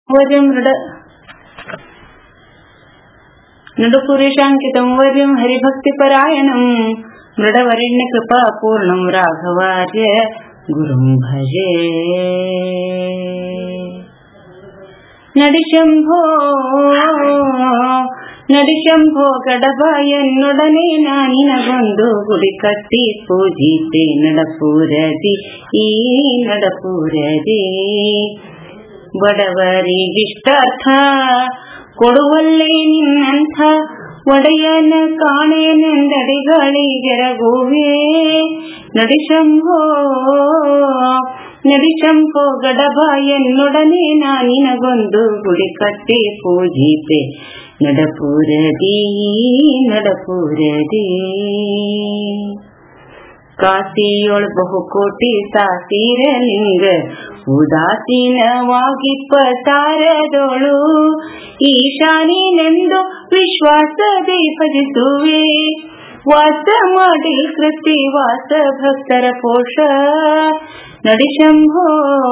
वर्यं मृड नडपुरुषाङ्कितं वर्यं हरिभक्तिपरायणम् मृडवरेण्यकृपापूर्णं राघवार्य गुरुं भजे ನಡಿಶಂಭೋ ನಡಿಶಂಭೋ ಗಡಬ ಎನ್ನೊಡನೆ ನಾನಿನಗೊಂದು ಗುಡಿ ಕಟ್ಟಿ ಪೂಜಿತೆ ನಡಪೂರದಿ ಈ ನಡಪೂರದಿ ಬಡವರಿಗಿಷ್ಟಾರ್ಥ ಕೊಡುವಲ್ಲೇ ನಿನ್ನಂಥ ಒಡೆಯನ ಕಾಣೆನೆಂದಡಿಗಳಿಗೆರಗುವೆ ನಡಿಶಂಭೋ ನಡಿಶಂಭೋ ಗಡಬ ಎನ್ನೊಡನೆ ನಾನಿನಗೊಂದು ಗುಡಿ ಕಟ್ಟಿ ಪೂಜಿತೆ ನಡಪೂರದಿ ನಡಪೂರದಿ ಕಾಸಿಯೊಳ್ ಬಹುಕೋಟಿ ಸಾಸಿರ ಲಿಂಗ ಉದಾಸೀನವಾಗಿಪ್ಪ ತಾರದೊಳು ಈಶಾನಿನೆಂದು ವಿಶ್ವಾಸದಿ ಭಜಿಸುವೆ ವಾಸ ಮಾಡಿ ಕೃತಿ ವಾಸ ಭಕ್ತರ ಪೋಷ ನಡಿಶಂಭೋ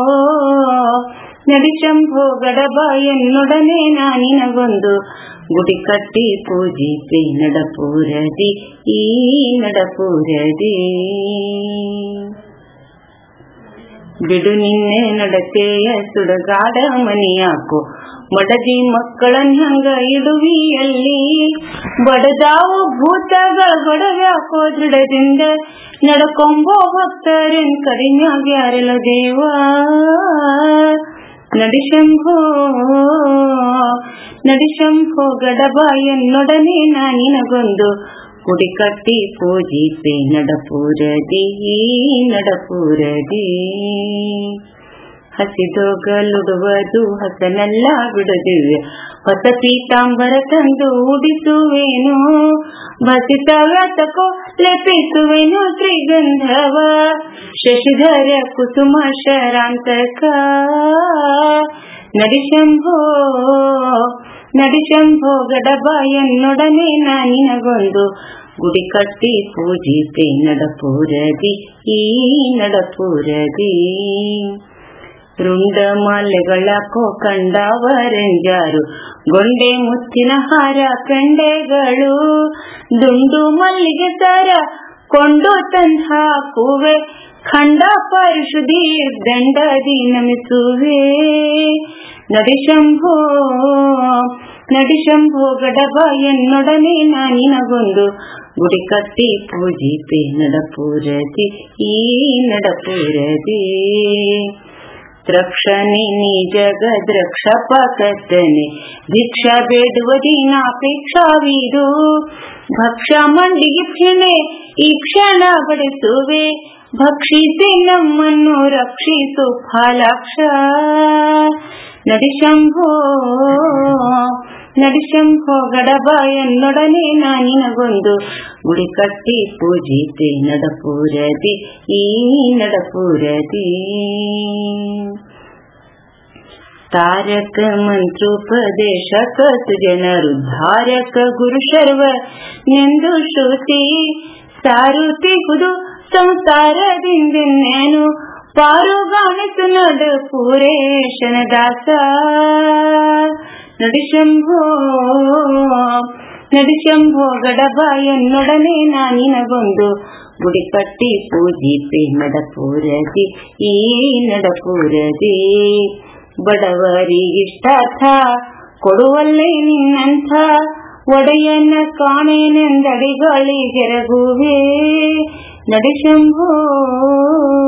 ನಡಿಶಂಭೋ ಗಡಬ ಎನ್ನೊಡನೆ ನಾನಿನಗೊಂದು ಗುಡಿ ಕಟ್ಟಿ ಪೂಜಿತೆ ನಡಪೂರದಿ ಈ ನಡಪೂರದಿ ಬಿಡು ನಿನ್ನೆ ನಡತೆಯ ಸುಡಗಾಡ ಮನಿಯಾಕೋ ಮಡದಿ ಮಕ್ಕಳನ್ ಹಂಗ ಇಡುವಿಯಲ್ಲಿ ಬಡದಾವು ಭೂತಗಳ ಗೊಡವ್ಯಾಕೋ ದೃಢದಿಂದ ನಡ್ಕೊಂಬೋ ಭಕ್ತರನ್ ಕಡಿಮ್ಯಾಗ್ಯಾರಲ್ಲ ದೇವ ನಡಿಶಂಭೋ ನಡಿಶಂಭೋ ಗಡಬ ಎನ್ನೊಡನೆ ನಾನಿನಗೊಂದು ಗುಡಿ ಕಟ್ಟಿ ಪೂಜಿತೆ ನಡಪೂರದಿ ನಡಪೂರದಿ ಹಸಿದೋಗಲುಡುವುದು ಹಸನೆಲ್ಲ ಬಿಡುದಿವೆ ಹೊಸ ಪೀತಾಂಬರ ತಂದು ಉಡಿಸುವೇನು ಭಸಿತವ ತಕೋ ಲೆಪಿಸುವೆನು ತ್ರಿಗಂಧವ ಶಶಿಧರ ಕುಸುಮ ಶರಾಂತಕ ನಡಿಶಂಭೋ ನಡಿಶಂಭೋ ಗಡಬ ಎನ್ನೊಡನೆ ನಾನಿನಗೊಂದು ಗುಡಿ ಕಟ್ಟಿ ಪೂಜಿತೆ ನಡಪೂರದಿ ಈ ನಡಪೂರದಿ ರುಂಡ ಮಾಲೆಗಳಕೋ ಕಂಡವರೆಂಜಾರು ಗೊಂಡೆ ಮುತ್ತಿನ ಹಾರ ಕಂಡೆಗಳು ದುಂಡು ಮಲ್ಲಿಗೆ ಸರ ಕೊಂಡು ತಂದ ಹಾಕುವೆ ಖಂಡ ಪರಿಶುದ್ಧಿ ದಂಡದಿ ನಮಿಸುವೆ ನಡಿಶಂಭೋ ನಡಿಶಂಭೋ ಗಡಬ ಎನ್ನೊಡನೆ ನಾನಿನಗೊಂದು ಗುಡಿ ಕಟ್ಟಿ ಪೂಜಿತೆ ನಡಪೂರದಿ ಈ ನಡಪೂರದಿ ರಕ್ಷಣೆ ನೀ ಜಗದ್ರಕ್ಷಪ ಕರ್ತನೆ ಭಿಕ್ಷಾ ಬೇಡುವ ದಿನಾಪೇಕ್ಷಾವಿದು ಭಕ್ಷ ಮಂಡಿಗೆ ಕ್ಷಣೆ ಈ ಕ್ಷಣ ಬಡಿಸುವೆ ಭಕ್ಷಿಸಿ ನಮ್ಮನ್ನು ರಕ್ಷಿಸು ಫಾಲಾಕ್ಷ ನಡಿಶಂಭೋ ನಡಿಶಂಭೋ ಗಡಬ ಎನ್ನೊಡನೆ ನಾನಿನಗೊಂದು ಗುಡಿ ಕಟ್ಟಿ ಪೂಜಿತೆ ನಡಪೂರದಿ ಈ ನಡಪೂರದಿ ತಾರಕ ಮಂತ್ರೋಪದೇಶಕ ಸುಜನರುದ್ಧಾರಕ ಗುರು ಶರ್ವ ನೆಂದು ಶ್ರುತಿ ಸಾರುತಿಗುದು ಸಂಸಾರದಿಂದೆನ್ನೇನು ಪಾರುಗಾಣಿಸು ನಡು ಪೂರೇಶನ ದಾಸ ನಡಿಶಂಭೋ ನಡಿಶಂಭೋ ಗಡಬ ಎನ್ನೊಡನೆ ನಾನಿನಗೊಂದು ಗುಡಿ ಕಟ್ಟಿ ಪೂಜಿತೆ ನಡಪೂರದಿ ಈ ನಡಪೂರದಿ ಬಡವರಿಗಿಷ್ಟಾರ್ಥ ಕೊಡುವಲ್ಲೇ ನಿನ್ನಂಥ ಒಡೆಯನ ಕಾಣೆನೆಂದಡಿಗಳಿಗೆರಗುವೆ ನಡಿಶಂಭೋ